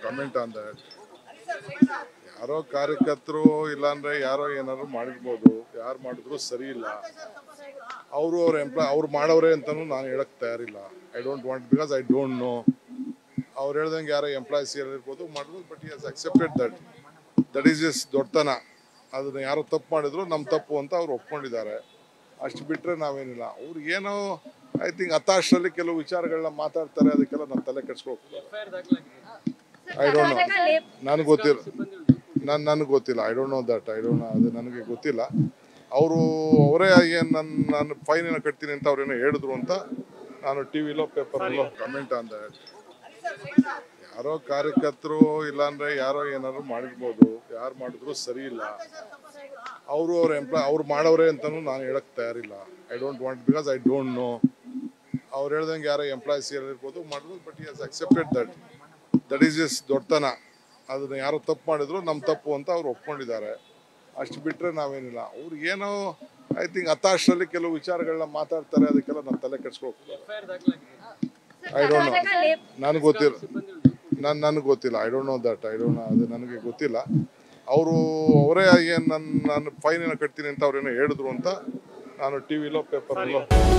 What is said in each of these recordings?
comment on that ಯಾರೋ ಕಾರ್ಯಕರ್ತರು ಇಲ್ಲಾಂದ್ರೆ ಯಾರೋ ಏನಾದ್ರು ಮಾಡಿರ್ಬೋದು ಯಾರು ಮಾಡಿದ್ರು ಸರಿ ಇಲ್ಲ ಅವರು ಅವ್ರ ಎಂಪ್ಲಾಯ್ ಅವ್ರು ಮಾಡೋರೆ ಅಂತಲೂ ನಾನು ಹೇಳಕ್ ತಯಾರಿಲ್ಲ I don't want because I don't know ಅವ್ರು ಹೇಳ್ದಂಗೆ ಯಾರೋ ಎಂಪ್ಲಾಯ್ಸ್ ಇರ್ಬೋದು ಮಾಡ್ಬೋದು but has accepted that that is is ದೊಡ್ಡತನ ಅದನ್ನ ಯಾರೋ ತಪ್ಪು ಮಾಡಿದ್ರು ನಮ್ಮ ತಪ್ಪು ಅಂತ ಅವ್ರು ಒಪ್ಕೊಂಡಿದ್ದಾರೆ ಅಷ್ಟು ಬಿಟ್ಟರೆ ನಾವೇನಿಲ್ಲ ಅವ್ರು ಏನೋ ಐ ಥಿಂಕ್ ಹತಾಶರಲ್ಲಿ ಕೆಲವು ವಿಚಾರಗಳನ್ನ ಮಾತಾಡ್ತಾರೆ ಅದಕ್ಕೆಲ್ಲ ನಮ್ಮ ತಲೆ ಕೆಡ್ಸ್ಕೊಳ್ತಾರೆ ಐ ಡೋಂಟ್ ನೋ ನನಗೆ ಗೊತ್ತಿಲ್ಲ ನಾನು ನನಗೆ ಗೊತ್ತಿಲ್ಲ I don't know that I don't know ಅದು ನನಗೆ ಗೊತ್ತಿಲ್ಲ ಅವರು ಅವರೇ ಏನು ನನ್ನ ನಾನು ಫೈನ್ ಏನೋ ಕಟ್ತೀನಿ ಅಂತ ಅವ್ರೇನೋ ಹೇಳಿದ್ರು ಅಂತ ನಾನು ಟಿ ವಿಲೋ ಪೇಪರ್ಲೋ ಕಮೆಂಟ್ ಆನ್ ದಟ್ ಯಾರೋ ಕಾರ್ಯಕರ್ತರು ಇಲ್ಲಾಂದ್ರೆ ಯಾರೋ ಏನಾದ್ರು ಮಾಡಿರ್ಬೋದು ಯಾರು ಮಾಡಿದ್ರು ಸರಿ ಇಲ್ಲ ಅವರು ಅವ್ರ ಎಂಪ್ಲಾಯ್ ಅವ್ರು ಮಾಡೋರೆ ಅಂತಲೂ ನಾನು ಹೇಳಕ್ ತಯಾರಿಲ್ಲ I don't want because I don't know ಅವ್ರು ಹೇಳ್ದಂಗೆ ಯಾರೋ ಎಂಪ್ಲಾಯ್ಸ್ ಇರ್ಬೋದು ಮಾಡ್ಬೋದು but has accepted that that is is ದೊಡ್ಡತನ ಅದನ್ನ ಯಾರೋ ತಪ್ಪು ಮಾಡಿದ್ರು ನಮ್ಮ ತಪ್ಪು ಅಂತ ಅವ್ರು ಒಪ್ಕೊಂಡಿದ್ದಾರೆ ಅಷ್ಟು ಬಿಟ್ಟರೆ ನಾವೇನಿಲ್ಲ ಅವ್ರು ಏನೋ ಐ ಥಿಂಕ್ ಹತಾಶರಲ್ಲಿ ಕೆಲವು ವಿಚಾರಗಳನ್ನ ಮಾತಾಡ್ತಾರೆ ಅದಕ್ಕೆಲ್ಲ ನಮ್ಮ ತಲೆ ಕೆಡ್ಸ್ಕೊಳ್ತಾರೆ ಐ ಡೋಂಟ್ ನೋ ನನಗೆ ಗೊತ್ತಿಲ್ಲ ನಾನು ನನಗೆ ಗೊತ್ತಿಲ್ಲ I don't know that I don't know ಅದು ನನಗೆ ಗೊತ್ತಿಲ್ಲ ಅವರು ಅವರೇ ಏನು ನನ್ನ ನಾನು ಫೈನ್ ಏನೋ ಕಟ್ತೀನಿ ಅಂತ ಅವ್ರೇನೋ ಹೇಳಿದ್ರು ಅಂತ ನಾನು ಟಿ ವಿಲೋ ಪೇಪರ್ಲೋ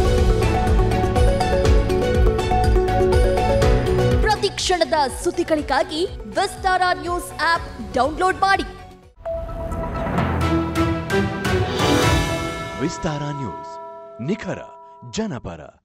ಪ್ರತಿ ಕ್ಷಣದ ಸುದ್ದಿಗಳಿಗಾಗಿ ವಿಸ್ತಾರ ನ್ಯೂಸ್ ಆಪ್ ಡೌನ್ಲೋಡ್ ಮಾಡಿ ವಿಸ್ತಾರ ನ್ಯೂಸ್ ನಿಖರ ಜನಪರ